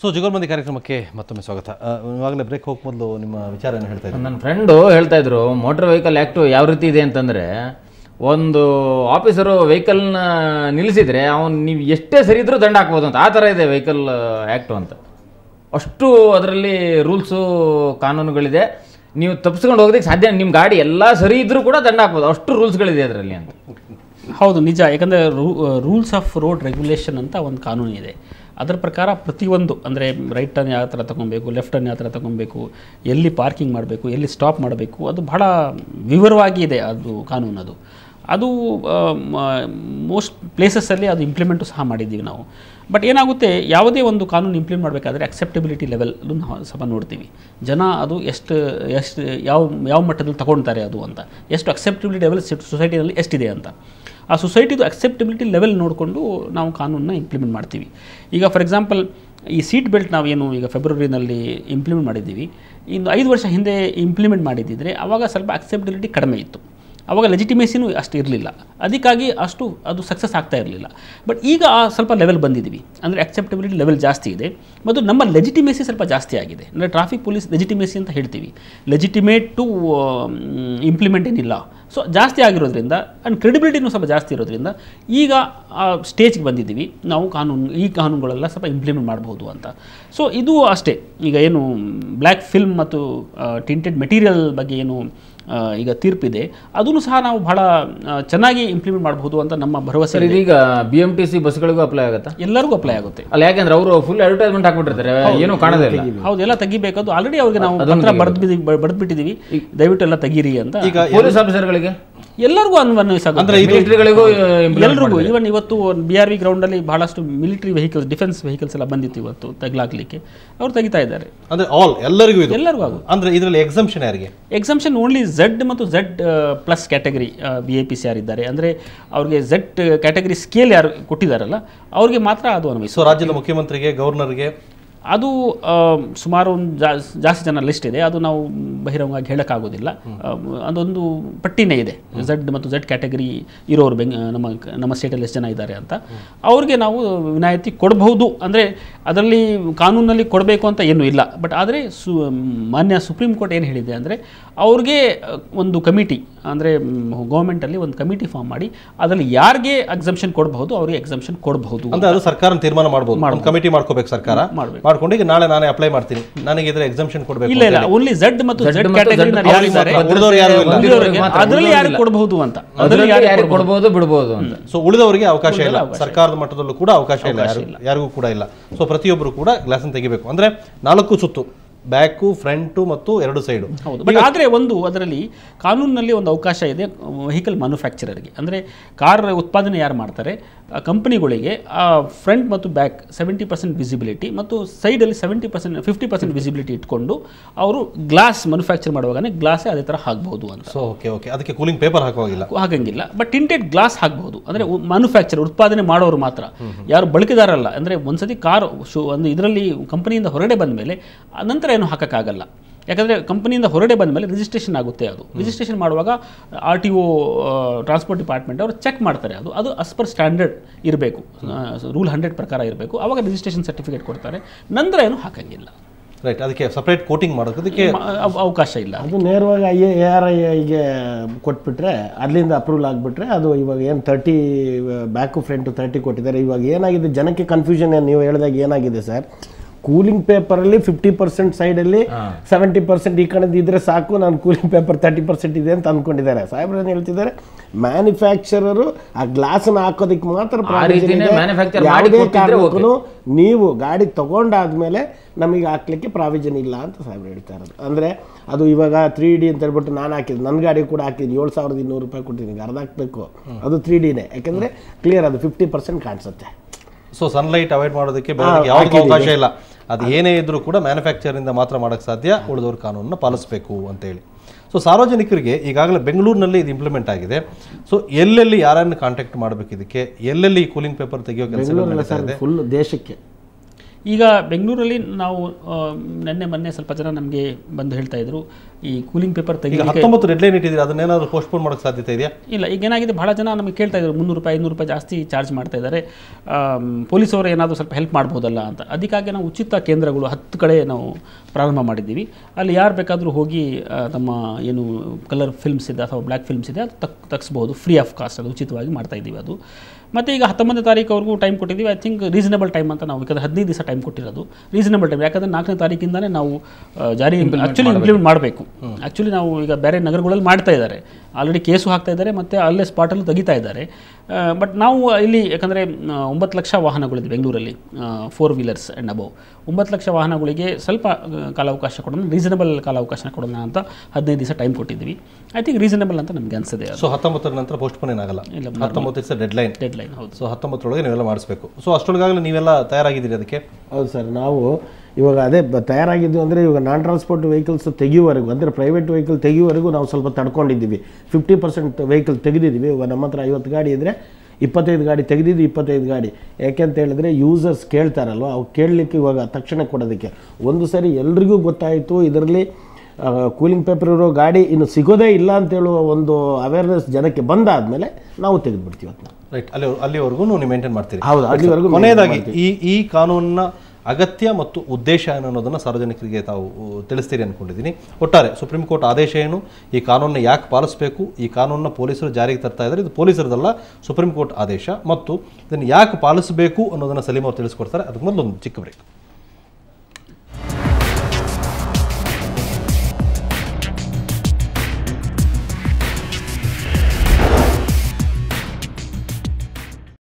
So jugalbandi ಕಾರ್ಯಕ್ರಮಕ್ಕೆ ಮತ್ತೊಮ್ಮೆ ಸ್ವಾಗತ ಆ, ಇವಾಗಲೇ ಬ್ರೇಕ್ ಹೋಗಿ ಮೊದಲು ನಿಮ್ಮ ವಿಚಾರ ಏನು ಹೇಳ್ತಾ ಇದ್ದೀನಿ ನನ್ನ ಫ್ರೆಂಡು ಹೇಳ್ತಾ ಇದ್ರು ಮೋಟರ್ ವೆಹಿಕಲ್ ಆ್ಯಕ್ಟು ಯಾವ ರೀತಿ ಇದೆ ಅಂತಂದರೆ ಒಂದು ಆಫೀಸರು ವೆಹಿಕಲ್ನ ನಿಲ್ಲಿಸಿದ್ರೆ ಅವನು ನೀವು ಎಷ್ಟೇ ಸರಿ ಇದ್ರೂ ದಂಡ ಹಾಕ್ಬೋದು ಅಂತ ಆ ಥರ ಇದೆ ವೆಹಿಕಲ್ ಆ್ಯಕ್ಟು ಅಂತ ಅಷ್ಟು ಅದರಲ್ಲಿ ರೂಲ್ಸು ಕಾನೂನುಗಳಿದೆ ನೀವು ತಪ್ಪಿಸ್ಕೊಂಡು ಹೋಗೋದಕ್ಕೆ ಸಾಧ್ಯ ನಿಮ್ಮ ಗಾಡಿ ಎಲ್ಲ ಸರಿ ಇದ್ರೂ ಕೂಡ ದಂಡ ಹಾಕ್ಬೋದು ಅಷ್ಟು ರೂಲ್ಸ್ಗಳಿದೆ ಅದರಲ್ಲಿ ಅಂತ ಹೌದು ನಿಜ ಯಾಕಂದರೆ ರೂಲ್ಸ್ ಆಫ್ ರೋಡ್ ರೆಗ್ಯುಲೇಷನ್ ಅಂತ ಒಂದು ಕಾನೂನು ಇದೆ ಅದರ ಪ್ರಕಾರ ಪ್ರತಿಯೊಂದು ಅಂದರೆ ರೈಟ್ ಟರ್ನ್ ಯಾವ ಥರ ತೊಗೊಬೇಕು ಲೆಫ್ಟ್ ಟರ್ನ್ ಯಾವ ಥರ ತೊಗೊಬೇಕು ಎಲ್ಲಿ ಪಾರ್ಕಿಂಗ್ ಮಾಡಬೇಕು ಎಲ್ಲಿ ಸ್ಟಾಪ್ ಮಾಡಬೇಕು ಅದು ಬಹಳ ವಿವರವಾಗಿ ಇದೆ ಅದು ಕಾನೂನು ಅದು ಅದು ಮೋಸ್ಟ್ ಪ್ಲೇಸಸ್ಸಲ್ಲಿ ಅದು ಇಂಪ್ಲಿಮೆಂಟು ಸಹ ಮಾಡಿದ್ದೀವಿ ನಾವು ಬಟ್ ಏನಾಗುತ್ತೆ ಯಾವುದೇ ಒಂದು ಕಾನೂನು ಇಂಪ್ಲಿಮೆಂಟ್ ಮಾಡಬೇಕಾದ್ರೆ ಅಕ್ಸೆಪ್ಟಬಿಲಿಟಿ ಲೆವೆಲ್ ನಾವು ಸ್ವಲ್ಪ ನೋಡ್ತೀವಿ ಜನ ಅದು ಎಷ್ಟು ಎಷ್ಟು ಯಾವ ಯಾವ ಮಟ್ಟದಲ್ಲಿ ತಗೊಳ್ತಾರೆ ಅದು ಅಂತ ಎಷ್ಟು ಅಕ್ಸೆಪ್ಟಬಿಲಿಟಿ ಲೆವೆಲ್ ಸೊಸೈಟಿನಲ್ಲಿ ಎಷ್ಟಿದೆ ಅಂತ ಆ ಸೊಸೈಟಿದು ಅಕ್ಸೆಪ್ಟಬಿಲಿಟಿ ಲೆವೆಲ್ ನೋಡಿಕೊಂಡು ನಾವು ಕಾನೂನನ್ನ ಇಂಪ್ಲಿಮೆಂಟ್ ಮಾಡ್ತೀವಿ ಈಗ ಫಾರ್ ಎಕ್ಸಾಂಪಲ್ ಈ ಸೀಟ್ ಬೆಲ್ಟ್ ನಾವೇನು ಈಗ ಫೆಬ್ರವರಿನಲ್ಲಿ ಇಂಪ್ಲಿಮೆಂಟ್ ಮಾಡಿದ್ದೀವಿ ಇನ್ನು ಐದು ವರ್ಷ ಹಿಂದೆ ಇಂಪ್ಲಿಮೆಂಟ್ ಮಾಡಿದ್ದಿದ್ರೆ ಆವಾಗ ಸ್ವಲ್ಪ ಅಕ್ಸೆಪ್ಟಬಿಲಿಟಿ ಕಡಿಮೆ ಇತ್ತು ಆವಾಗ ಲೆಜಿಟಿಮೇಸಿನೂ ಅಷ್ಟು ಇರಲಿಲ್ಲ ಅದಕ್ಕಾಗಿ ಅಷ್ಟು ಅದು ಸಕ್ಸಸ್ ಆಗ್ತಾ ಇರಲಿಲ್ಲ ಬಟ್ ಈಗ ಆ ಸ್ವಲ್ಪ ಲೆವೆಲ್ ಬಂದಿದ್ದೀವಿ ಅಂದರೆ ಅಕ್ಸೆಪ್ಟಬಿಲಿಟಿ ಲೆವೆಲ್ ಜಾಸ್ತಿ ಇದೆ ಮತ್ತು ನಮ್ಮ ಲೆಜಿಟಿಮೇಸಿ ಸ್ವಲ್ಪ ಜಾಸ್ತಿ ಆಗಿದೆ ಅಂದರೆ ಟ್ರಾಫಿಕ್ ಪೊಲೀಸ್ ಲೆಜಿಟಿಮೇಸಿ ಅಂತ ಹೇಳ್ತೀವಿ ಲೆಜಿಟಿಮೇಟ್ ಟು ಇಂಪ್ಲಿಮೆಂಟ್ ಏನಿಲ್ಲ ಸೊ ಜಾಸ್ತಿ ಆಗಿರೋದ್ರಿಂದ ಆ್ಯಂಡ್ ಕ್ರೆಡಿಬಿಲಿಟಿನೂ ಸ್ವಲ್ಪ ಜಾಸ್ತಿ ಇರೋದ್ರಿಂದ ಈಗ ಆ ಸ್ಟೇಜ್ಗೆ ಬಂದಿದ್ದೀವಿ ನಾವು ಕಾನೂನು ಈ ಕಾನೂನುಗಳೆಲ್ಲ ಸ್ವಲ್ಪ ಇಂಪ್ಲಿಮೆಂಟ್ ಮಾಡ್ಬೋದು ಅಂತ ಸೊ ಇದು ಅಷ್ಟೇ ಈಗ ಏನು ಬ್ಲ್ಯಾಕ್ ಫಿಲ್ಮ್ ಮತ್ತು ಟಿಂಟೆಡ್ ಮೆಟೀರಿಯಲ್ ಬಗ್ಗೆ ಏನು ಆ, ಈಗ ತೀರ್ಪಿದೆ ಅದನ್ನು ಸಹ ನಾವು ಬಹಳ ಆ, ಚೆನ್ನಾಗಿ ಇಂಪ್ಲಿಮೆಂಟ್ ಮಾಡಬಹುದು ಅಂತ ನಮ್ಮ ಭರವಸೆ ಸರ್ ಇದೆ. ಇದೀಗ ಬಿ ಎಮ್ ಟಿ ಸಿ ಬಸ್ಗಳಿಗೂ ಅಪ್ಲೈ ಆಗುತ್ತಾ ಎಲ್ಲರಿಗೂ ಅಪ್ಲೈ ಆಗುತ್ತೆ ಅಲ್ಲ ಯಾಕೆಂದ್ರೆ ಅವರು ಫುಲ್ ಅಡ್ವರ್ಟೈಸ್ಮೆಂಟ್ ಹಾಕ್ಬಿಟ್ಟಿರ್ತಾರೆ ಏನೂ ಕಾಣೋದೇ ಇಲ್ಲ ಹೌದು ಎಲ್ಲ ತೆಗಿಬೇಕದು ಆಲ್ರೆಡಿ ಅವ್ರಿಗೆ ನಾವು ಪತ್ರ ಬರೆದು ಬರೆದ್ಬಿಟ್ಟಿದ್ದೀವಿ ದಯವಿಟ್ಟು ಎಲ್ಲ ತೆಗೀರಿ ಅಂತ ಈಗ ಪೊಲೀಸ್ ಆಫೀಸರ್ಗಳಿಗೆ ಎಲ್ಲರಿಗೂ ಅನ್ವಯಿಸಾಗುತ್ತೆ ಅಂದ್ರೆ ಇದು ಮಿಲಿಟರಿಗಳಿಗೂ ಎಲ್ರಿಗೂ ಈವನ್ ಇವತ್ತು ಬಿ ಆರ್ ವಿ ಗ್ರೌಂಡಲ್ಲಿ ಬಹಳಷ್ಟು ಮಿಲಿಟರಿ ವೆಹಿಕಲ್ಸ್ ಡಿಫೆನ್ಸ್ ವೆಹಿಕಲ್ಸ್ ಎಲ್ಲ ಬಂದಿತ್ತು ಇವತ್ತು ತಗ್ಲಾಕ್ಲಿಕ್ಕೆ ಅವ್ರು ತೆಗಿತಾ ಇದ್ದಾರೆ ಅಂದ್ರೆ ಆಲ್ ಎಲ್ಲರಿಗೂ ಇದು ಎಲ್ಲರಿಗೂ ಆಗುತ್ತೆ ಅಂದ್ರೆ ಇದರಲ್ಲಿ ಎಕ್ಸಂಪ್ಷನ್ ಯಾರಿಗೆ ಎಕ್ಸಂಪ್ಷನ್ ಓನ್ಲಿ ಝೆಡ್ ಮತ್ತು Z plus category V I P C ಯಾರಿದ್ದಾರೆ ಅಂದರೆ ಅವ್ರಿಗೆ ಝೆಡ್ ಕ್ಯಾಟಗರಿ ಸ್ಕೇಲ್ ಯಾರು ಕೊಟ್ಟಿದ್ದಾರಲ್ಲ ಅವ್ರಿಗೆ ಮಾತ್ರ ಅದು ಅನ್ವಯಿಸು ಸೊ ರಾಜ್ಯದ ಮುಖ್ಯಮಂತ್ರಿಗೆ ಗವರ್ನರ್ಗೆ ಅದು ಆ, ಸುಮಾರು ಒಂದು ಜಾ- ಜಾಸ್ತಿ ಜನ ಲಿಸ್ಟ್ ಇದೆ ಅದು ನಾವು ಬಹಿರಂಗವಾಗಿ ಹೇಳೋಕ್ಕಾಗೋದಿಲ್ಲ ಆ, ಅದೊಂದು ಪಟ್ಟಿನೇ ಇದೆ ಝೆಡ್ ಮತ್ತು ಝೆಡ್ ಕ್ಯಾಟಗರಿ ಇರೋರು ಬೆಂಗ್ ನಮ್ಮ ನಮ್ಮ ಸ್ಟೇಟಲ್ಲಿ ಎಷ್ಟು ಜನ ಇದ್ದಾರೆ ಅಂತ ಅವ್ರಿಗೆ ನಾವು ವಿನಾಯಿತಿ ಕೊಡಬಹುದು ಅಂದರೆ ಅದರಲ್ಲಿ ಕಾನೂನಲ್ಲಿ ಕೊಡಬೇಕು ಅಂತ ಏನೂ ಇಲ್ಲ ಬಟ್ ಆದರೆ ಸು ಮಾನ್ಯ ಸುಪ್ರೀಂ ಕೋರ್ಟ್ ಏನು ಹೇಳಿದೆ ಅಂದರೆ ಅವ್ರಿಗೆ ಆ, ಒಂದು ಕಮಿಟಿ ಅಂದರೆ ಗೌರ್ಮೆಂಟಲ್ಲಿ ಒಂದು ಕಮಿಟಿ ಫಾರ್ಮ್ ಮಾಡಿ ಅದರಲ್ಲಿ ಯಾರಿಗೆ ಎಕ್ಸಂಪ್ಷನ್ ಕೊಡಬಹುದು ಅವ್ರಿಗೆ ಎಕ್ಸಂಪ್ಷನ್ ಕೊಡಬಹುದು ಅಂದ್ರೆ ಅದು ಸರ್ಕಾರ ತೀರ್ಮಾನ ಮಾಡಬಹುದು ಒಂದು ಕಮಿಟಿ ಮಾಡ್ಕೋಬೇಕು ಸರ್ಕಾರ ಮಾಡ್ಬೇಕು. ಮಾಡ್ಕೊಂಡು ಈಗ ನಾಳೆ ನಾನೇ ಅಪ್ಲೈ ಮಾಡ್ತೀನಿ ನನಗೆ ಇದ್ರ ಎಕ್ಸಂಪ್ಷನ್ ಕೊಡಬೇಕು ಇಲ್ಲ ಇಲ್ಲ ಓನ್ಲಿ ಝೆಡ್ ಮತ್ತು ಝೆಡ್ ಕ್ಯಾಟಗರಿ ಯಾರಿದ್ದಾರೆ ಉಳಿದವರು ಯಾರು ಇಲ್ಲ ಉಳಿದವರಿಗೆ ಅದರಲ್ಲಿ ಯಾರು ಕೊಡಬಹುದು ಅಂತ ಅದರಲ್ಲಿ ಯಾರಿಗೆ ಕೊಡ್ಬೋದು ಬಿಡ್ಬೋದು ಅಂತ ಸೊ ಉಳಿದವರಿಗೆ ಅವಕಾಶ ಇಲ್ಲ ಸರ್ಕಾರದ ಮಟ್ಟದಲ್ಲೂ ಕೂಡ ಅವಕಾಶ ಇಲ್ಲ ಯಾರು- ಯಾರಿಗೂ ಕೂಡ ಇಲ್ಲ ಸೊ ಪ್ರತಿಯೊಬ್ಬರು ಕೂಡ ಗ್ಲಾಸ್ ತೆಗಿಬೇಕು ಅಂದ್ರೆ ನಾಲ್ಕು ಸುತ್ತು ಬ್ಯಾಕು ಫ್ರಂಟು ಮತ್ತು ಎರಡು ಸೈಡು ಹೌದು ಬಟ್ ಆದರೆ ಒಂದು ಅದರಲ್ಲಿ ಕಾನೂನಿನಲ್ಲಿ ಒಂದು ಅವಕಾಶ ಇದೆ ವೆಹಿಕಲ್ ಮ್ಯಾನುಫ್ಯಾಕ್ಚರರ್ಗೆ ಅಂದರೆ ಕಾರ್ ಉತ್ಪಾದನೆ ಯಾರು ಮಾಡ್ತಾರೆ ಆ ಕಂಪನಿಗಳಿಗೆ ಆ ಫ್ರಂಟ್ ಮತ್ತು ಬ್ಯಾಕ್ ಸೆವೆಂಟಿ ಪರ್ಸೆಂಟ್ ವಿಸಿಬಿಲಿಟಿ ಮತ್ತು ಸೈಡಲ್ಲಿ seventy percent fifty percent visibility ಇಟ್ಕೊಂಡು ಅವರು ಗ್ಲಾಸ್ ಮ್ಯಾನುಫ್ಯಾಕ್ಚರ್ ಮಾಡುವಾಗನೇ ಗ್ಲಾಸೇ ಅದೇ ಥರ ಹಾಕ್ಬಹುದು ಅಂತ ಸೊ ಓಕೆ ಓಕೆ ಅದಕ್ಕೆ ಕೂಲಿಂಗ್ ಪೇಪರ್ ಹಾಕುವಾಗಿಲ್ಲ ಹಾಗಂಗಿಲ್ಲ ಬಟ್ ಟಿಂಟೆಡ್ ಗ್ಲಾಸ್ ಹಾಕಬಹುದು ಅಂದರೆ ಮ್ಯಾನುಫ್ಯಾಕ್ಚರ್ ಉತ್ಪಾದನೆ ಮಾಡೋರು ಮಾತ್ರ ಯಾರು ಬಳಕೆದಾರಲ್ಲ ಅಂದರೆ ಒಂದ್ಸತಿ ಕಾರ್ ಶು ಒಂದು ಇದರಲ್ಲಿ ಕಂಪನಿಯಿಂದ ಹೊರಗಡೆ ಬಂದ ಮೇಲೆ ನಂತರ ಏನು ಹಾಕೋಕ್ಕಾಗಲ್ಲ ಯಾಕಂದರೆ ಕಂಪನಿಯಿಂದ ಹೊರಗಡೆ ಬಂದ ಮೇಲೆ ರಿಜಿಸ್ಟ್ರೇಷನ್ ಆಗುತ್ತೆ ಅದು ರಿಜಿಸ್ಟ್ರೇಷನ್ ಮಾಡುವಾಗ R T O transport department ಅವರು ಚೆಕ್ ಮಾಡ್ತಾರೆ ಅದು ಅದು ಅಸ್ ಪರ್ ಸ್ಟ್ಯಾಂಡರ್ಡ್ ಇರಬೇಕು ರೂಲ್ ಹಂಡ್ರೆಡ್ ಪ್ರಕಾರ ಇರಬೇಕು ಆವಾಗ ರಿಜಿಸ್ಟ್ರೇಷನ್ ಸರ್ಟಿಫಿಕೇಟ್ ಕೊಡ್ತಾರೆ ನಂತರ ಏನು ಹಾಕಂಗಿಲ್ಲ ರೈಟ್ ಅದಕ್ಕೆ ಸಪ್ರೇಟ್ ಕೋಟಿಂಗ್ ಮಾಡೋದಕ್ಕೆ ಮ- ಅವ್- ಅವಕಾಶ ಇಲ್ಲ ಅದು ನೇರವಾಗಿ ಐ ಎ ಆರ್ ಐ ಐಗೆ ಕೊಟ್ಬಿಟ್ರೆ ಅಲ್ಲಿಂದ ಅಪ್ರೂವಲ್ ಆಗಿಬಿಟ್ರೆ ಅದು ಇವಾಗ ಏನು ತರ್ಟಿ ಬ್ಯಾಕು ಫ್ರಂಟು ತರ್ಟಿ ಕೊಟ್ಟಿದ್ದಾರೆ ಇವಾಗ ಏನಾಗಿದೆ ಜನಕ್ಕೆ ಕನ್ಫ್ಯೂಷನ್ ನೀವು ಹೇಳಿದಾಗ ಏನಾಗಿದೆ ಸರ್ ಕೂಲಿಂಗ್ ಪೇಪರಲ್ಲಿ ಫಿಫ್ಟಿ ಪರ್ಸೆಂಟ್ ಸೈಡಲ್ಲಿ ಸೆವೆಂಟಿ ಪರ್ಸೆಂಟ್ ಈ ಕಡೆದು ಇದ್ರೆ ಸಾಕು ನಾನು ಕೂಲಿಂಗ್ ಪೇಪರ್ ತರ್ಟಿ ಪರ್ಸೆಂಟ್ ಇದೆ ಅಂತ ಅಂದ್ಕೊಂಡಿದ್ದಾರೆ ಸಾಹೇಬ್ರು ಏನು ಹೇಳ್ತಿದ್ದಾರೆ ಮ್ಯಾನುಫ್ಯಾಕ್ಚರರು ಆ ಗ್ಲಾಸನ್ನ ಹಾಕೋದಕ್ಕೆ ಮಾತ್ರ ಆ provision ರೀತಿನೇ ಇದೆ. manufacture ಮಾಡಿ ಯಾವುದೇ ಕೊಟ್ಟಿದ್ರೆ ಕಾರಣಕ್ಕೂ ನೀವು ಗಾಡಿ ತಗೊಂಡಾದ್ಮೇಲೆ ನಮಗೆ ಹಾಕ್ಲಿಕ್ಕೆ ಪ್ರಾವಿಷನ್ ಇಲ್ಲ ಅಂತ ಸಾಹೇಬ್ರು ಹೇಳ್ತಾ ಇರೋದು ಅಂದರೆ ಅದು ಇವಾಗ ತ್ರೀ ಡಿ ಅಂತ ಹೇಳ್ಬಿಟ್ಟು ನಾನು ಹಾಕಿದ್ದು ನನ್ನ ಗಾಡಿ ಕೂಡ ಹಾಕಿದ್ದು ಏಳು ಸಾವಿರದ ಇನ್ನೂರು ರೂಪಾಯಿ ಕೊಟ್ಟಿದ್ದೀನಿ ಅರ್ಧ ಹಾಕ್ಬೇಕು ಅದು ತ್ರೀ ಡಿನೇ ಯಾಕೆಂದರೆ ಕ್ಲಿಯರ್ ಅದು ಫಿಫ್ಟಿ ಪರ್ಸೆಂಟ್ ಕಾಣಿಸುತ್ತೆ ಸೊ ಸನ್ಲೈಟ್ ಅವಾಯ್ಡ್ ಮಾಡೋದಕ್ಕೆ ಬೇರೆಯವ್ರಿಗೆ ಯಾವುದೇ ಅವಕಾಶ ಇಲ್ಲ ಅದು ಏನೇ ಇದ್ರೂ ಕೂಡ ಮ್ಯಾನುಫ್ಯಾಕ್ಚರಿಂದ ಮಾತ್ರ ಮಾಡೋಕ್ಕೆ ಸಾಧ್ಯ ಉಳಿದವ್ರ ಕಾನೂನನ್ನ ಪಾಲಿಸಬೇಕು ಅಂತೇಳಿ ಸೊ ಸಾರ್ವಜನಿಕರಿಗೆ ಈಗಾಗಲೇ ಬೆಂಗಳೂರಿನಲ್ಲಿ ಇದು ಇಂಪ್ಲಿಮೆಂಟ್ ಆಗಿದೆ ಸೊ ಎಲ್ಲೆಲ್ಲಿ ಯಾರನ್ನು ಕಾಂಟ್ಯಾಕ್ಟ್ ಮಾಡಬೇಕು ಇದಕ್ಕೆ ಎಲ್ಲೆಲ್ಲಿ ಕೂಲಿಂಗ್ ಪೇಪರ್ ತೆಗೆಯೋ ಕೆಲಸಗಳು ನಡೀತಾ ಇದೆ ಫುಲ್ ದೇಶಕ್ಕೆ ಈಗ ಬೆಂಗಳೂರಲ್ಲಿ ನಾವು ಆ, ನಿನ್ನೆ ಮೊನ್ನೆ ಸ್ವಲ್ಪ ಜನ ನಮಗೆ ಬಂದು ಹೇಳ್ತಾ ಇದ್ರು ಈ ಕೂಲಿಂಗ್ ಪೇಪರ್ ಈಗ ತೆಗಿಲಿಕ್ಕೆ ಹತ್ತೊಂಬತ್ತು ಡೆಡ್ ಲೈನ್ ಇಟ್ಟಿದ್ದೀರಿ ಅದನ್ನೇನಾದ್ರು ಪೋಸ್ಟ್ಪೋನ್ ಮಾಡೋಕ್ಕೆ ಸಾಧ್ಯತೆ ಇದೆಯಾ ಇಲ್ಲ ಈಗ ಏನಾಗಿದೆ ಬಹಳ ಜನ ನಮಗೆ ಕೇಳ್ತಾ ಇದ್ದಾರೆ ಮುನ್ನೂರು ರೂಪಾಯಿ ಐನೂರು ರೂಪಾಯಿ ಜಾಸ್ತಿ ಚಾರ್ಜ್ ಮಾಡ್ತಾ ಇದ್ದಾರೆ ಪೊಲೀಸವರು ಏನಾದರೂ ಸ್ವಲ್ಪ ಹೆಲ್ಪ್ ಮಾಡ್ಬೋದಲ್ಲ ಅಂತ ಅದಕ್ಕಾಗಿ ನಾವು ಉಚಿತ ಕೇಂದ್ರಗಳು ಹತ್ತು ಕಡೆ ನಾವು ಪ್ರಾರಂಭ ಮಾಡಿದ್ದೀವಿ ಅಲ್ಲಿ ಯಾರು ಬೇಕಾದರೂ ಹೋಗಿ ಆ, ತಮ್ಮ ಏನು ಕಲರ್ ಫಿಲ್ಮ್ಸ್ ಇದೆ ಅಥವಾ ಬ್ಲ್ಯಾಕ್ ಫಿಲ್ಮ್ಸ್ ಇದೆ ಅದು ತಕ್ ತಗ್ಸ್ಬೋದು ಫ್ರೀ ಆಫ್ ಕಾಸ್ಟ್ ಅದು ಉಚಿತವಾಗಿ ಮಾಡ್ತಾ ಇದ್ದೀವಿ ಅದು ಮತ್ತು ಈಗ ಹತ್ತೊಂಬತ್ತನೇ ತಾರೀಕುವರೆಗೂ ಟೈಮ್ ಕೊಟ್ಟಿದ್ದೀವಿ ಐ ಥಿಂಕ್ ರೀಸನಬಲ್ ಟೈಮ್ ಅಂತ ನಾವು ಯಾಕಂದರೆ ಹದಿನೈದು ದಿವಸ ಟೈಮ್ ಕೊಟ್ಟಿರೋದು ರೀಸನಬಲ್ ಟೈಮ್ ಯಾಕಂದರೆ ನಾಲ್ಕನೇ ತಾರೀಕಿಂದಲೇ ನಾವು ಆ, ಜಾರಿ ಆ್ಯಕ್ಚುಲಿ ಇಂಪ್ಲಿಮೆಂಟ್ ಮಾಡಬೇಕು ಆ್ಯಕ್ಚುಲಿ ನಾವು ಈಗ ಬೇರೆ ನಗರಗಳಲ್ಲಿ ಮಾಡ್ತಾ ಇದ್ದಾರೆ ಆಲ್ರೆಡಿ ಕೇಸು ಹಾಕ್ತಾ ಇದ್ದಾರೆ ಮತ್ತು ಅಲ್ಲೇ ಸ್ಪಾಟಲ್ಲೂ ತೆಗಿತಾ ಇದ್ದಾರೆ ಬಟ್ ನಾವು ಇಲ್ಲಿ ಯಾಕಂದರೆ ಒಂಬತ್ತು ಲಕ್ಷ ವಾಹನಗಳಿದೆ ಬೆಂಗಳೂರಲ್ಲಿ ಫೋರ್ ವೀಲರ್ಸ್ ಆ್ಯಂಡ್ ಅಬೌವ್ ಒಂಬತ್ತು ಲಕ್ಷ ವಾಹನಗಳಿಗೆ ಸ್ವಲ್ಪ ಆ, ಕಾಲಾವಕಾಶ ಕೊಡೋಣ ರೀಸನಬಲ್ ಕಾಲಾವಕಾಶ ಕೊಡೋಣ ಅಂತ ಹದಿನೈದು ದಿವಸ ಟೈಮ್ ಕೊಟ್ಟಿದ್ವಿ ಐ ಥಿಂಕ್ ರೀಸನಬಲ್ ಅಂತ ನಮಗೆ ಅನಿಸಿದೆ ಸೊ ಹತ್ತೊಂಬತ್ತರ ನಂತರ ಪೋಸ್ಟ್ಪೋನ್ ಏನಾಗಲ್ಲ ಇಲ್ಲ, ಹತ್ತೊಂಬತ್ತು it's deadline deadline ಹೌದು ಸೊ ಹತ್ತೊಂಬತ್ತರೊಳಗೆ ನೀವೆಲ್ಲ ಮಾಡಿಸ್ಬೇಕು ಸೊ ಅಷ್ಟೊಳಗಾಗಲೇ ನೀವೆಲ್ಲ ತಯಾರಾಗಿದ್ದೀರಿ ಅದಕ್ಕೆ ಹೌದು ಸರ್ ನಾವು ಇವಾಗ ಅದೇ ಬ ತಯಾರಾಗಿದ್ದು ಅಂದರೆ ಇವಾಗ ನಾನ್ ಟ್ರಾನ್ಸ್ಪೋರ್ಟ್ ವೆಹಿಕಲ್ಸ್ ತೆಗಿಯುವವರೆಗೂ ಅಂದರೆ ಪ್ರೈವೇಟ್ ವೆಹಿಕಲ್ ತೆಗಿಯುವವರೆಗೂ ನಾವು ಸ್ವಲ್ಪ ತಡ್ಕೊಂಡಿದ್ದೀವಿ ಫಿಫ್ಟಿ ಪರ್ಸೆಂಟ್ ವೆಹಿಕಲ್ ತೆಗೆದಿದ್ದೀವಿ ಇವಾಗ ನಮ್ಮ ಹತ್ರ ಐವತ್ತು ಗಾಡಿ ಇದ್ದರೆ ಇಪ್ಪತ್ತೈದು ಗಾಡಿ ತೆಗೆದಿದ್ದು ಇಪ್ಪತ್ತೈದು ಗಾಡಿ ಯಾಕೆಂತ ಹೇಳಿದ್ರೆ ಯೂಸರ್ಸ್ ಕೇಳ್ತಾರಲ್ವ ಅವು ಕೇಳಲಿಕ್ಕೆ ಇವಾಗ ತಕ್ಷಣ ಕೊಡೋದಕ್ಕೆ ಒಂದು ಸರಿ ಎಲ್ರಿಗೂ ಗೊತ್ತಾಯಿತು ಇದರಲ್ಲಿ ಕೂಲಿಂಗ್ ಪೇಪರ್ ಇರೋ ಗಾಡಿ ಇನ್ನು ಸಿಗೋದೇ ಇಲ್ಲ ಅಂತ ಹೇಳುವ ಒಂದು ಅವೇರ್ನೆಸ್ ಜನಕ್ಕೆ ಬಂದಾದ್ಮೇಲೆ ನಾವು ತೆಗೆದುಬಿಡ್ತೀವಿ ಅದನ್ನ ರೈಟ್ ಅಲ್ಲಿ ಅಲ್ಲಿವರೆಗೂ ನೀವು ಮೇಂಟೈನ್ ಮಾಡ್ತೀರಿ ಹೌದು ಅಲ್ಲಿವರೆಗೂ ಕೊನೆಯದಾಗಿ ಈ ಈ ಕಾನೂನಿನ ಅಗತ್ಯ ಮತ್ತು ಉದ್ದೇಶ ಏನು ಅನ್ನೋದನ್ನು ಸಾರ್ವಜನಿಕರಿಗೆ ತಾವು ಉ, ತಿಳಿಸ್ತೀರಿ ಅಂದ್ಕೊಂಡಿದ್ದೀನಿ ಒಟ್ಟಾರೆ ಸುಪ್ರೀಂ ಕೋರ್ಟ್ ಆದೇಶ ಏನು ಈ ಕಾನೂನನ್ನ ಯಾಕೆ ಪಾಲಿಸಬೇಕು ಈ ಕಾನೂನನ್ನ ಪೊಲೀಸರು ಜಾರಿಗೆ ತರ್ತಾ ಇದ್ದಾರೆ ಇದು ಪೊಲೀಸರದಲ್ಲ ಸುಪ್ರೀಂ ಕೋರ್ಟ್ ಆದೇಶ ಮತ್ತು ಇದನ್ನು ಯಾಕೆ ಪಾಲಿಸಬೇಕು ಅನ್ನೋದನ್ನು ಸಲೀಂ ಅವರು ತಿಳಿಸ್ಕೊಡ್ತಾರೆ ಅದಕ್ಕೆ ಮೊದಲು ಒಂದು ಚಿಕ್ಕ ಬ್ರೇಕ್